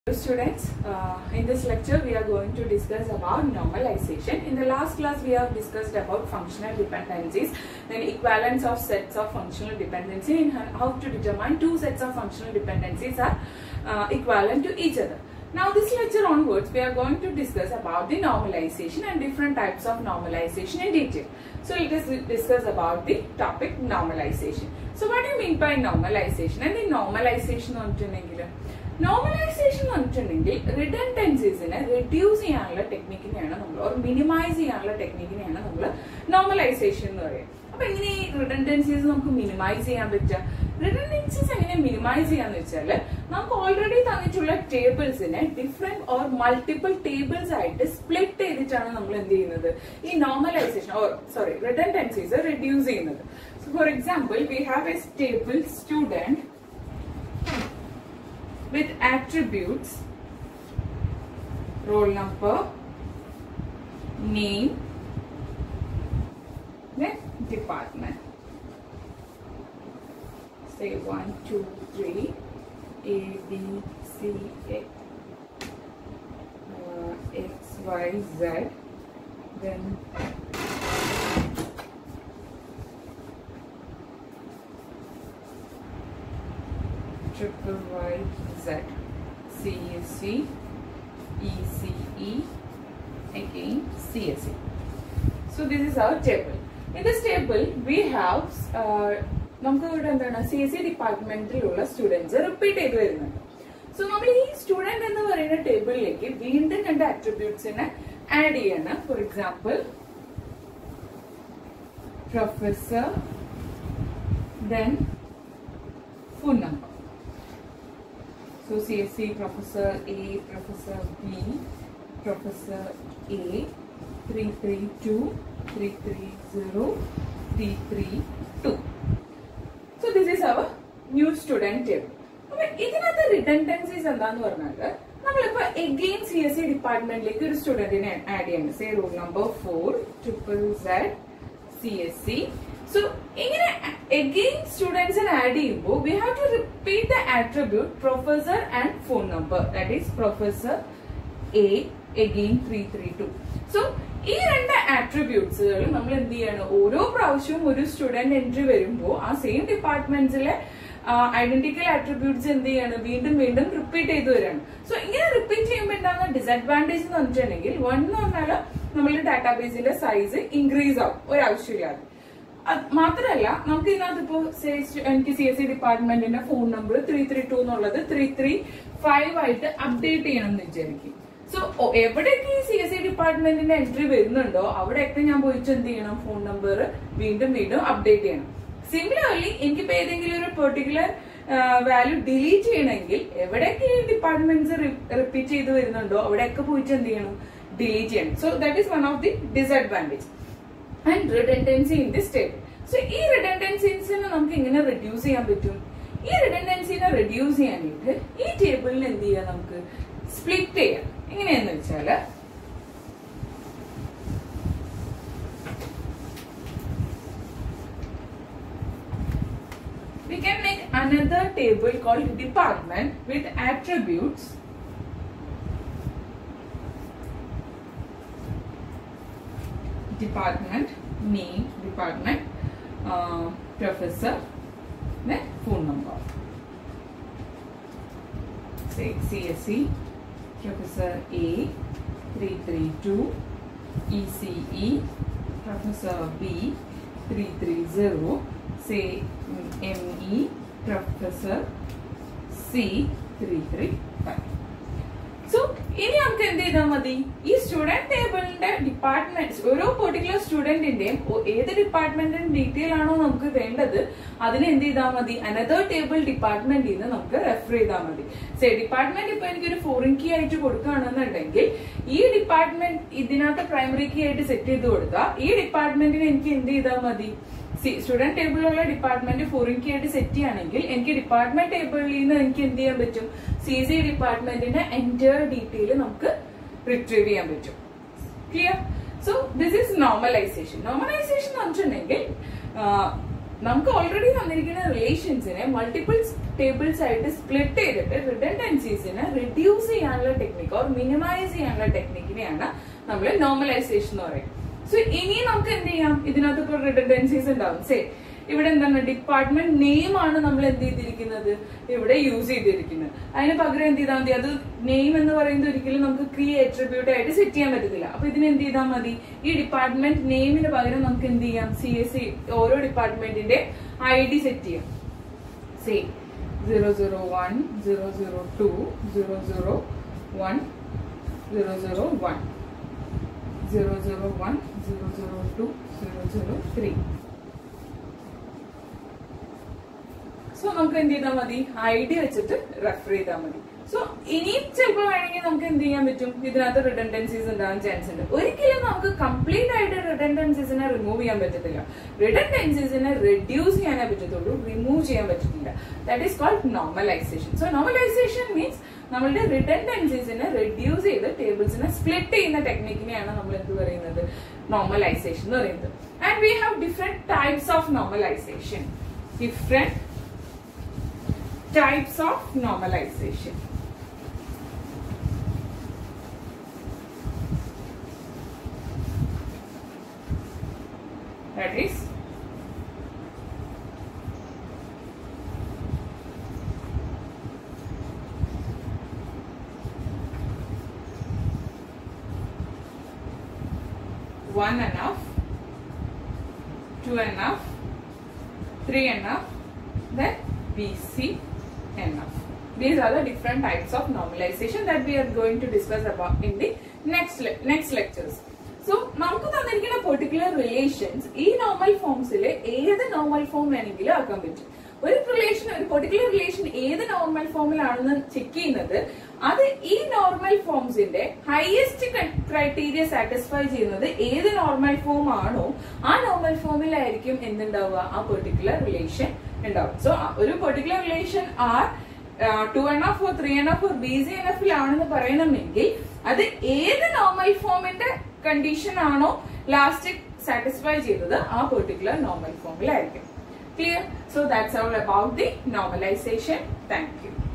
students, uh, in this lecture we are going to discuss about normalization. In the last class we have discussed about functional dependencies, then equivalence of sets of functional dependency and how to determine two sets of functional dependencies are uh, equivalent to each other. Now this lecture onwards we are going to discuss about the normalization and different types of normalization in detail. So let us discuss about the topic normalization. So what do you mean by normalization? And the normalization പറഞ്ഞിട്ടുണ്ടെങ്കിൽ normalization എന്ന് പറഞ്ഞിട്ടുണ്ടെങ്കിൽ റിഡൻഡൻസീസിനെ reduce ചെയ്യാനുള്ള ടെക്നിക്കിനെയാണ് നമ്മൾ or minimise ചെയ്യാനുള്ള ടെക്നിക്കിനെയാണ് നമ്മൾ normalisation എന്ന് പറയുന്നത് അപ്പൊ എങ്ങനെ ഈ റിഡൻഡൻസീസ് നമുക്ക് മിനിമൈസ് ചെയ്യാൻ പറ്റുക റിഡൻഡൻസീസ് എങ്ങനെ മിനിമൈസ് ചെയ്യാന്ന് വെച്ചാൽ നമുക്ക് ഓൾറെഡി തന്നിട്ടുള്ള ടേബിൾസിനെ ഡിഫറെന്റ് ഓർ മൾട്ടിപ്പിൾ ടേബിൾസ് ആയിട്ട് സ്പ്ലിറ്റ് ചെയ്തിട്ടാണ് നമ്മൾ എന്ത് ചെയ്യുന്നത് ഈ normalization or sorry redundancies reduce ചെയ്യുന്നത് for example we have a table student with attributes roll number name then department say 1 2 3 a b c x, uh, x y z then triple Y Z CSC ECE again CSE. So this is our table. In this table we have uh, നമുക്ക് ഇവിടെ എന്താണ് C S C ഡിപ്പാർട്ട്മെന്റിലുള്ള students repeat ചെയ്ത് വരുന്നുണ്ട് so നമ്മൾ ഈ student എന്ന് പറയുന്ന ടേബിളിലേക്ക് വീണ്ടും രണ്ട് ആട്രിബ്യൂട്ട്സിനെ ആഡ് ചെയ്യാണ് for example professor then phone number So CSC Professor A, Professor B, Professor A, 332, 330, 332. So this is our new student table. അപ്പൊ ഇതിനകത്ത് റിട്ടൻഡൻസീസ് എന്താന്ന് പറഞ്ഞാല് നമ്മളിപ്പോ എഗെയിൻ സി എസ് സി ഡിപ്പാർട്ട്മെന്റിലേക്ക് ഒരു സ്റ്റുഡന്റിനെ ആഡ് ചെയ്യണം say roll number four triple Z C S C so ഇങ്ങനെ എഗെയിൻ സ്റ്റുഡൻസിനെ ആഡ് ചെയ്യുമ്പോൾ we have to repeat the attribute professor and phone number that is professor A again three three two so ഈ രണ്ട് ആട്രിബ്യൂട്ട്സുകൾ നമ്മൾ എന്ത് ചെയ്യണം ഓരോ പ്രാവശ്യവും ഒരു സ്റ്റുഡന്റ് എൻട്രി വരുമ്പോൾ ആ സെയിം ഡിപ്പാർട്ട്മെന്റ്സിലെ ഐഡന്റിക്കൽ ആട്രിബ്യൂട്ട്സ് എന്ത് ചെയ്യാണ് വീണ്ടും വീണ്ടും റിപ്പീറ്റ് ചെയ്തു വരികയാണ് സോ ഇങ്ങനെ റിപ്പീറ്റ് ചെയ്യുമ്പോൾ ഉണ്ടാകുന്ന ഡിസഡ്വാൻറ്റേജ് എന്ന് പറഞ്ഞിട്ടുണ്ടെങ്കിൽ വൺ എന്ന് പറഞ്ഞാൽ നമ്മളുടെ ഡാറ്റാബേസിന്റെ സൈസ് ഇൻക്രീസ് ആവും ഒരാവശ്യമില്ലാതെ മാത്രമല്ല നമുക്ക് ഇതിനകത്ത് ഇപ്പോ എനിക്ക് സി എസ് സി ഡിപ്പാർട്ട്മെന്റിന്റെ phone number three three two എന്നുള്ളത് ത്രീ ത്രീ ഫൈവ് ആയിട്ട് അപ്ഡേറ്റ് ചെയ്യണം എന്ന് വിചാരിക്കും സോ എവിടെയൊക്കെ ഈ സി എസ് സി ഡിപ്പാർട്ട്മെന്റിന്റെ എൻട്രി വരുന്നുണ്ടോ അവിടെയൊക്കെ ഞാൻ പോയിട്ട് എന്ത് ചെയ്യണം ഫോൺ നമ്പർ വീണ്ടും വീണ്ടും അപ്ഡേറ്റ് ചെയ്യണം സിമിലർലി എനിക്കിപ്പോ ഏതെങ്കിലും ഒരു പെർട്ടിക്കുലർ വാല്യൂ ഡിലീറ്റ് ചെയ്യണമെങ്കിൽ എവിടെയൊക്കെ ഈ ഡിപ്പാർട്ട്മെന്റ്സ് റിപ്പീറ്റ് ചെയ്ത് വരുന്നുണ്ടോ അവിടെയൊക്കെ പോയിട്ട് എന്ത് ചെയ്യണം ഡിലീറ്റ് ചെയ്യണം so that is one of the disadvantage and redundancy in this table so ഈ റിഡൻഡൻസീസിനെ നമുക്ക് എങ്ങനെ റിഡ്യൂസ് ചെയ്യാൻ പറ്റും ഈ റിഡൻഡൻസിനെ റിഡ്യൂസ് ചെയ്യാനായിട്ട് ഈ ടേബിളിന് എന്ത് ചെയ്യാം നമുക്ക് സ്പ്ലിറ്റ് ചെയ്യാം എങ്ങനെയാന്ന് വെച്ചാല് we can make another table called department with attributes department name department uh, professor then phone number say csc professor a 332 ece professor b 330 say me professor c 335 so ഇനി നമുക്ക് എന്ത് ചെയ്താൽ മതി ഈ സ്റ്റുഡന്റ് ടേബിളിന്റെ ഡിപ്പാർട്ട്മെന്റ് ഓരോ particular സ്റ്റുഡന്റിന്റെയും ഏത് ഡിപ്പാർട്ട്മെന്റിന്റെ ഡീറ്റെയിൽ ആണോ നമുക്ക് വേണ്ടത് അതിന് എന്ത് ചെയ്താൽ മതി അനദർ ടേബിൾ ഡിപ്പാർട്ട്മെന്റിൽ നിന്ന് നമുക്ക് റെഫർ ചെയ്താൽ മതി സേ ഡിപ്പാർട്ട്മെന്റ് ഇപ്പൊ എനിക്കൊരു ഫോറിൻ കീ ആയിട്ട് കൊടുക്കുകയാണെന്നുണ്ടെങ്കിൽ ഈ ഡിപ്പാർട്ട്മെന്റ് ഇതിനകത്ത് പ്രൈമറി കീ ആയിട്ട് സെറ്റ് ചെയ്ത് കൊടുത്താൽ ഈ ഡിപ്പാർട്ട്മെന്റിന് എനിക്ക് എന്ത് ചെയ്താൽ മതി സ്റ്റുഡന്റ് ടേബിളിലുള്ള ഡിപ്പാർട്ട്മെന്റ് ഫോറിൻ കീ ആയിട്ട് സെറ്റ് ചെയ്യുകയാണെങ്കിൽ എനിക്ക് ഡിപ്പാർട്ട്മെന്റ് ടേബിളിൽ നിന്ന് എനിക്ക് എന്ത് ചെയ്യാൻ പറ്റും സി സി ഡിപ്പാർട്ട്മെന്റിന്റെ എൻറ്റയർ ഡീറ്റെയിൽ നമുക്ക് റിട്രീവ് ചെയ്യാൻ പറ്റും clear so this is normalization normalization എന്ന് പറഞ്ഞിട്ടുണ്ടെങ്കിൽ നമുക്ക് ഓൾറെഡി തന്നിരിക്കുന്ന റിലേഷൻസിനെ മൾട്ടിപ്പിൾ ടേബിൾസ് ആയിട്ട് സ്പ്ലിറ്റ് ചെയ്തിട്ട് റിഡൻഡൻസീസിനെ റിഡ്യൂസ് ചെയ്യാനുള്ള ടെക്നിക്ക് ഓർ മിനിമൈസ് ചെയ്യാനുള്ള ടെക്നിക്കിനെയാണ് നമ്മൾ നോർമലൈസേഷൻ എന്ന് പറയും സോ ഇനി നമുക്ക് എന്ത് ചെയ്യാം ഇതിനകത്ത് ഇപ്പോൾ റിഡൻഡൻസീസ് ഉണ്ടാവും സേ ഇവിടെ എന്താണ് ഡിപ്പാർട്ട്മെന്റ് നെയിം ആണ് നമ്മൾ എന്ത് ചെയ്തിരിക്കുന്നത് ഇവിടെ യൂസ് ചെയ്തിരിക്കുന്നത് അതിന് പകരം എന്ത് ചെയ്താൽ മതി അത് നെയിം എന്ന് പറയുന്നത് ഒരിക്കലും നമുക്ക് ക്രീ അട്രിബ്യൂട്ട് ആയിട്ട് സെറ്റ് ചെയ്യാൻ പറ്റത്തില്ല അപ്പൊ ഇതിന് എന്ത് ചെയ്താൽ മതി ഈ ഡിപ്പാർട്ട്മെന്റ് നെയിമിന് പകരം നമുക്ക് എന്ത് ചെയ്യാം സി എസ് സി ഓരോ ഡിപ്പാർട്ട്മെന്റിന്റെ ഐ ഡി സെറ്റ് ചെയ്യാം say zero zero one zero zero two zero zero one zero zero one zero zero one zero zero two zero zero three so നമുക്ക് എന്ത് ചെയ്താൽ മതി ഐ ഡി വെച്ചിട്ട് refer ചെയ്താൽ മതി സോ ഇനിയും ചിലപ്പോൾ വേണമെങ്കിൽ നമുക്ക് എന്ത് ചെയ്യാൻ പറ്റും ഇതിനകത്ത് റിഡൻഡൻസീസ് ഉണ്ടാകാൻ ചാൻസ് ഉണ്ട് ഒരിക്കലും നമുക്ക് കംപ്ലീറ്റ് ആയിട്ട് റിഡൻഡൻസീസിനെ റിമൂവ് ചെയ്യാൻ പറ്റത്തില്ല റിഡൻഡൻസീസിനെ റെഡ്യൂസ് ചെയ്യാനേ പറ്റത്തുള്ളൂ റിമൂവ് ചെയ്യാൻ പറ്റത്തില്ല that is called normalization so normalization means നമ്മളുടെ റിഡൻഡൻസീസിനെ റെഡ്യൂസ് ചെയ്ത് ടേബിൾസിനെ സ്പ്ലിറ്റ് ചെയ്യുന്ന ടെക്നിക്കിനെയാണ് നമ്മൾ എന്ത് പറയുന്നത് നോർമലൈസേഷൻ എന്ന് പറയുന്നത് and we have different types of normalization different types of normalization. That is one enough, two enough, three enough, then BC enough. These are the different types of normalization that we are going to discuss about in the next le next lectures. So നമുക്ക് തന്നിരിക്കുന്ന particular relations ഈ normal ഫോംസിൽ ഏത് normal form വേണമെങ്കിലും ആക്കാൻ പറ്റും ഒരു relation ഒരു പെർട്ടിക്കുലർ റിലേഷൻ ഏത് നോർമൽ ഫോമിലാണെന്ന് ചെക്ക് ചെയ്യുന്നത് അത് ഈ നോർമൽ ഫോംസിന്റെ ഹയസ്റ്റ് ക്രൈറ്റീരിയ സാറ്റിസ്ഫൈ ചെയ്യുന്നത് ഏത് നോർമൽ ഫോം ആണോ ആ നോർമൽ ഫോമിലായിരിക്കും എന്തുണ്ടാവുക ആ പെർട്ടിക്കുലർ റിലേഷൻ ഉണ്ടാവും സോ ഒരു particular relation are two N F or three N F or B C N എഫിലാണെന്ന് പറയണമെങ്കിൽ അത് ഏത് നോർമൽ ഫോമിന്റെ കണ്ടീഷൻ ആണോ ലാസ്റ്റ് സാറ്റിസ്ഫൈ ചെയ്തത് ആ പെർട്ടിക്കുലർ നോർമൽ ഫോമിലായിരിക്കും clear so that's all about the normalization thank U